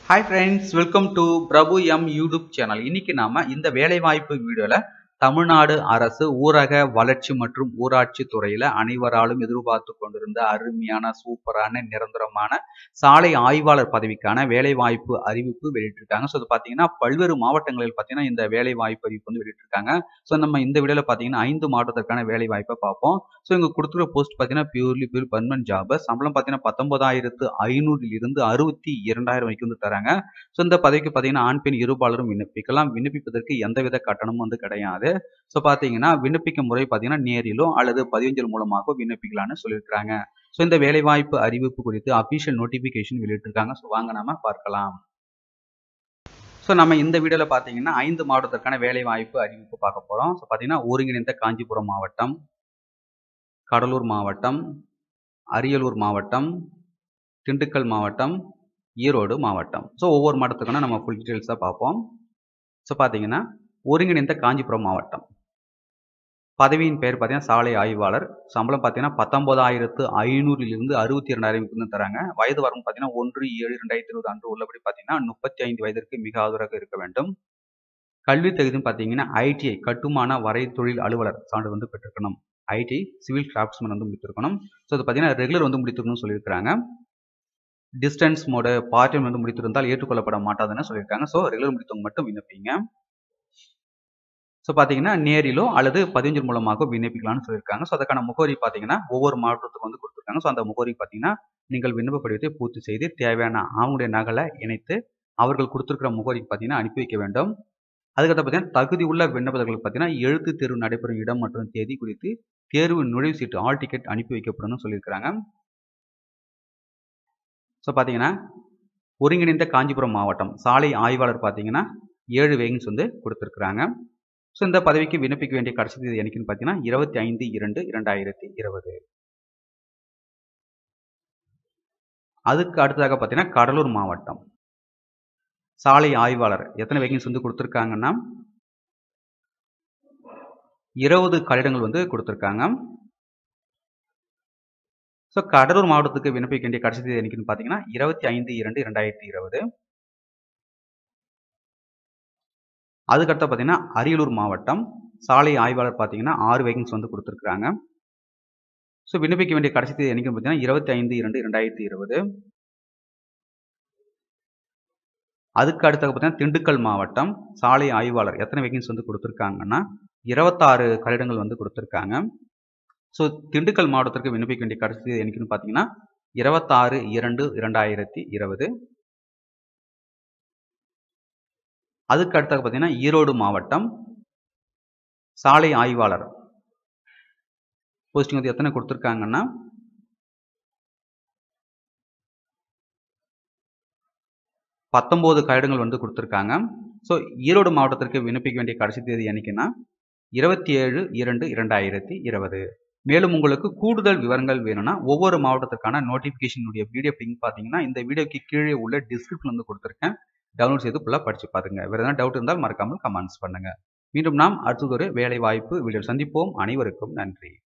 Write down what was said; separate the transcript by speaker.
Speaker 1: hi friends welcome to Prabhu M YouTube channel இன்னைக்கு நாம இந்த வேலைவாய்ப்பு வீடியோல தமிழ்நாடு அரசு ஊரக வளர்ச்சி மற்றும் ஊராட்சி துறையில அனைவராலும் எதிர்பார்த்து கொண்டிருந்த அருமையான சூப்பரான நிரந்தரமான சாலை ஆய்வாளர் பதவிக்கான வேலைவாய்ப்பு அறிவிப்பு வெளியிட்டிருக்காங்க ஸோ இது பார்த்தீங்கன்னா பல்வேறு மாவட்டங்களில் பார்த்தீங்கன்னா இந்த வேலைவாய்ப்பு அறிவிப்பு வந்து வெளியிட்டிருக்காங்க ஸோ நம்ம இந்த வீடியோவில் பார்த்தீங்கன்னா ஐந்து மாவட்டத்திற்கான வேலைவாய்ப்பை பார்ப்போம் ஸோ இங்கே கொடுத்துருக்க போஸ்ட் பார்த்தீங்கன்னா பியூர்லி பியூர் பர்மனன்ட் ஜாப் சம்பளம் பார்த்தீங்கன்னா பத்தொன்பதாயிரத்து ஐநூறில் இருந்து அறுபத்தி இரண்டாயிரம் வரைக்கும் வந்து தராங்க ஸோ இந்த பதவிக்கு பார்த்தீங்கன்னா ஆண் பெண் இருபாலரும் விண்ணப்பிக்கலாம் விண்ணப்பிப்பதற்கு எந்தவித கட்டணமும் வந்து கிடையாது ஸோ பார்த்தீங்கன்னா விண்ணப்பிக்கும் முறை பார்த்தீங்கன்னா நேரிலோ அல்லது பதிவஞ்சல் மூலமாக விண்ணப்பிக்கலாம்னு சொல்லியிருக்காங்க ஸோ இந்த வேலைவாய்ப்பு அறிவிப்பு குறித்து அபிஷியல் நோட்டிஃபிகேஷன் வெளியிட்டிருக்காங்க ஸோ வாங்க நாம பார்க்கலாம் ஸோ நம்ம இந்த வீடியோவில் பார்த்தீங்கன்னா ஐந்து மாவட்டத்திற்கான வேலைவாய்ப்பு அறிவிப்பு பார்க்க போகிறோம் ஸோ பார்த்தீங்கன்னா ஒருங்கிணைந்த காஞ்சிபுரம் மாவட்டம் கடலூர் மாவட்டம் அரியலூர் மாவட்டம் திண்டுக்கல் மாவட்டம் ஈரோடு மாவட்டம் ஸோ ஒவ்வொரு மாவட்டத்துக்கான நம்ம ஃபுல் டீட்டெயில்ஸாக பார்ப்போம் ஸோ பார்த்தீங்கன்னா ஒருங்கிணைந்த காஞ்சிபுரம் மாவட்டம் பதவியின் பெயர் பார்த்தீங்கன்னா சாலை ஆய்வாளர் சம்பளம் பார்த்தீங்கன்னா பத்தொன்பதாயிரத்து ஐநூறிலிருந்து அறுபத்தி இரண்டாயிரம் வந்து தராங்க வயது வரும் பார்த்தீங்கன்னா ஒன்று ஏழு ரெண்டாயிரத்தி இருபது அன்று உள்ளபடி பார்த்தீங்கன்னா முப்பத்தி ஐந்து வயதிற்கு மிக ஆதரவாக இருக்க வேண்டும் கல்வி தகுதின்னு பார்த்தீங்கன்னா ஐடிஐ கட்டுமான வரை தொழில் அலுவலர் சான்று வந்து பெற்றிருக்கணும் ஐடி சிவில் கிராஃப்ட்ஸ்மேன் வந்து முடித்திருக்கணும் ஸோ இது பார்த்தீங்கன்னா ரெகுலர் வந்து முடித்திருக்கணும்னு சொல்லியிருக்காங்க டிஸ்டன்ஸ் மோடு பார்ட் டைம் வந்து முடித்திருந்தால் ஏற்றுக்கொள்ளப்பட மாட்டாதுன்னு சொல்லியிருக்காங்க ஸோ ரெகுலர் முடித்தவங்க மட்டும் விண்ணப்பிங்க ஸோ பார்த்தீங்கன்னா நேரிலோ அல்லது பதினஞ்சு மூலமாக விண்ணப்பிக்கலாம்னு சொல்லியிருக்காங்க ஸோ அதுக்கான முகவரி பார்த்தீங்கன்னா ஒவ்வொரு மாவட்டத்துக்கும் வந்து கொடுத்துருக்காங்க ஸோ அந்த முகவரி பார்த்தீங்கன்னா நீங்கள் விண்ணப்ப படிவத்தை பூர்த்தி செய்து தேவையான அவங்களுடைய நகலை இணைத்து அவர்கள் கொடுத்துருக்கிற முகவரிக்கு பார்த்தீங்கன்னா அனுப்பி வைக்க வேண்டும் அதுக்கடுத்து பார்த்தீங்கன்னா தகுதி உள்ள விண்ணப்பதர்களுக்கு பார்த்தீங்கன்னா எழுத்து தேர்வு நடைபெறும் இடம் மற்றும் தேதி குறித்து தேர்வு நுழைவு சீட்டு ஆல் டிக்கெட் அனுப்பி வைக்கப்படும் சொல்லியிருக்கிறாங்க ஸோ பார்த்தீங்கன்னா ஒருங்கிணைந்த காஞ்சிபுரம் மாவட்டம் சாலை ஆய்வாளர் பார்த்தீங்கன்னா ஏழு வேகன்ஸ் வந்து கொடுத்துருக்குறாங்க ஸோ இந்த பதவிக்கு விண்ணப்பிக்க வேண்டிய கடைசி தேதி என்னைக்குன்னு பார்த்தீங்கன்னா இருபத்தி ஐந்து இரண்டு இரண்டாயிரத்தி இருபது அதுக்கு அடுத்ததாக பார்த்தீங்கன்னா கடலூர் மாவட்டம் சாலை ஆய்வாளர் எத்தனை வேகன்ஸ் வந்து கொடுத்துருக்காங்கன்னா இருபது கட்டிடங்கள் வந்து கொடுத்துருக்காங்க ஸோ கடலூர் மாவட்டத்துக்கு விண்ணப்பிக்க வேண்டிய கடைசி தேதி என்னைக்குன்னு பார்த்தீங்கன்னா இருபத்தி ஐந்து இரண்டு இரண்டாயிரத்தி இருபது அதுக்கடுத்து பார்த்தீங்கன்னா அரியலூர் மாவட்டம் சாலை ஆய்வாளர் பார்த்தீங்கன்னா ஆறு வேகன்ஸ் வந்து கொடுத்துருக்குறாங்க ஸோ விண்ணப்பிக்க வேண்டிய கடைசி தேதி என்னைக்குன்னு பார்த்தீங்கன்னா இருபத்தி ஐந்து இரண்டு இரண்டாயிரத்தி இருபது அதுக்கு அடுத்தது பார்த்தீங்கன்னா திண்டுக்கல் மாவட்டம் சாலை ஆய்வாளர் எத்தனை வேகன்ஸ் வந்து கொடுத்துருக்காங்கன்னா இருபத்தாறு கட்டிடங்கள் வந்து கொடுத்துருக்காங்க ஸோ திண்டுக்கல் மாவட்டத்திற்கு விண்ணப்பிக்க வேண்டிய கடைசி என்னைக்குன்னு பார்த்தீங்கன்னா இருபத்தாறு இரண்டு இரண்டாயிரத்தி இருபது அதுக்கு அடுத்தது பார்த்தீங்கன்னா ஈரோடு மாவட்டம் சாலை ஆய்வாளர் போஸ்டிங் வந்து எத்தனை கொடுத்துருக்காங்கன்னா பத்தொம்போது கட்டிடங்கள் வந்து கொடுத்துருக்காங்க ஸோ ஈரோடு மாவட்டத்திற்கு விண்ணப்பிக்க வேண்டிய கடைசி தேதி என்னைக்குன்னா இருபத்தி ஏழு இரண்டு இரண்டாயிரத்தி இருபது மேலும் உங்களுக்கு கூடுதல் விவரங்கள் வேணும்னா ஒவ்வொரு மாவட்டத்திற்கான நோட்டிஃபிகேஷனுடைய வீடியோ லிங்க் பார்த்தீங்கன்னா இந்த வீடியோக்கு கீழே உள்ள டிஸ்கிரிப்ஷன் வந்து கொடுத்துருக்கேன் டவுன்லோட் செய்து ஃபுல்லாக படிச்சு பாருங்க வேறு எதனா டவுட் இருந்தால் மறக்காமல் கமெண்ட்ஸ் பண்ணுங்க மீண்டும் நாம் அடுத்ததொரு வேலை வாய்ப்பு வீடியோ சந்திப்போம் அனைவருக்கும் நன்றி